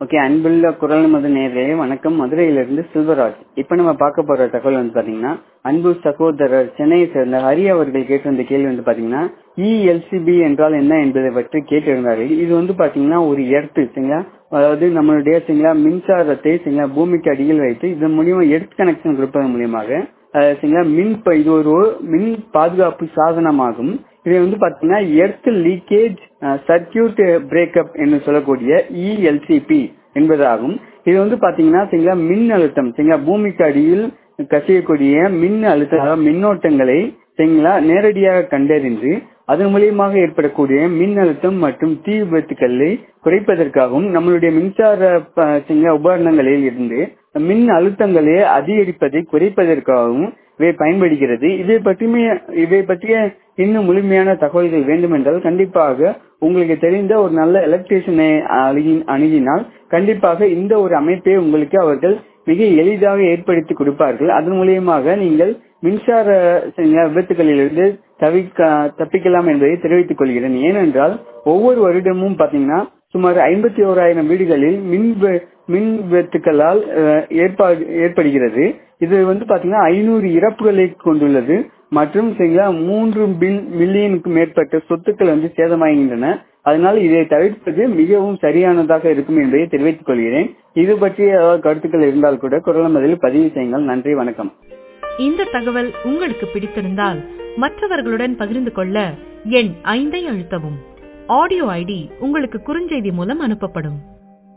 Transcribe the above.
okay அன்புள்ள குரல் மது நேர்களே வணக்கம் மதுரையிலிருந்து செல்வராஜ் இப்ப நம்ம பார்க்க போற தகவல் வந்து பாத்தீங்கன்னா அன்பு சகோதரர் சென்னையை சேர்ந்த ஹரி அவர்கள் கேட்டிருந்த கேள்வி வந்து பாத்தீங்கன்னா இஎல்சிபி என்றால் என்ன என்பதை பற்றி கேட்டிருந்தார்கள் இது வந்து பாத்தீங்கன்னா ஒரு எர்த்து சரிங்களா அதாவது நம்மளுடைய சரிங்களா மின்சாரத்தை சரிங்களா பூமிக்கு அடியில் வைத்து இதன் மூலியமா எர்த் கனெக்ஷன் கொடுப்பதன் மூலியமாக அஹ், சரிங்களா மின் ப- இது ஒரு மின் பாதுகாப்பு சாதனமாகும் இது வந்து பாத்தீங்கன்னா எர்த் லீக்கேஜ் சர்க்கியூட் பிரேக்கப் என்று சொல்லக்கூடிய இஎல்சிபி என்பதாகும் இது வந்து பாத்தீங்கன்னா சரிங்களா மின் அழுத்தம் சரிங்களா பூமிக்கு அடியில் கசியக்கூடிய மின் அழுத்த அதாவது மின்னோட்டங்களை சரிங்களா நேரடியாக கண்டறிந்து அதன் மூலியமாக ஏற்படக்கூடிய மின் அழுத்தம் மற்றும் தீ விபத்துக்களை குறைப்பதற்காகவும் நம்மளுடைய மின்சார ப- சரிங்களா உபகரணங்களில் இருந்து மின் அழுத்தங்களை அதிகரிப்பதை குறைப்பதற்காகவும் இவை பயன்படுகிறது இதை பற்றிய இதை பற்றிய இன்னும் முழுமையான தகவல்கள் வேண்டும் என்றால் கண்டிப்பாக உங்களுக்கு தெரிந்த ஒரு நல்ல எலக்ட்ரீஷியனை அணுகி- அணுகினால் கண்டிப்பாக இந்த ஒரு அமைப்பை உங்களுக்கு அவர்கள் மிக எளிதாக ஏற்படுத்தி கொடுப்பார்கள் அதன் மூலியமாக நீங்கள் மின்சார சரிங்களா, விபத்துகளிலிருந்து தவிர்க்க தப்பிக்கலாம் என்பதை தெரிவித்துக் கொள்கிறேன் ஏனென்றால் ஒவ்வொரு வருடமும் பாத்தீங்கன்னா சுமார் ஐம்பத்தி ஓராயிரம் வீடுகளில் மின் வி- மின் விபத்துக்களால் அஹ், ஏற்பாடு ஏற்படுகிறது இது வந்து பாத்தீங்கன்னா ஐநூறு இறப்புகளை கொண்டுள்ளது மற்றும் சரிங்களா மூன்று பில் மில்லியனுக்கு மேற்பட்ட சொத்துக்கள் வந்து சேதமாகின்றன அதனால் இதை தவிர்ப்பது மிகவும் சரியானதாக இருக்கும் என்பதை தெரிவித்துக் கொள்கிறேன் இது பற்றிய ஏதாவது கருத்துக்கள் இருந்தால் கூட குரல் மதில் பதிவு செய்யுங்கள் நன்றி வணக்கம் இந்த தகவல் உங்களுக்கு பிடித்திருந்தால் மற்றவர்களுடன் பகிர்ந்து கொள்ள எண் ஐந்தை அழுத்தவும் ஆடியோ ஐடி உங்களுக்கு குறுஞ்செய்தி மூலம் அனுப்பப்படும்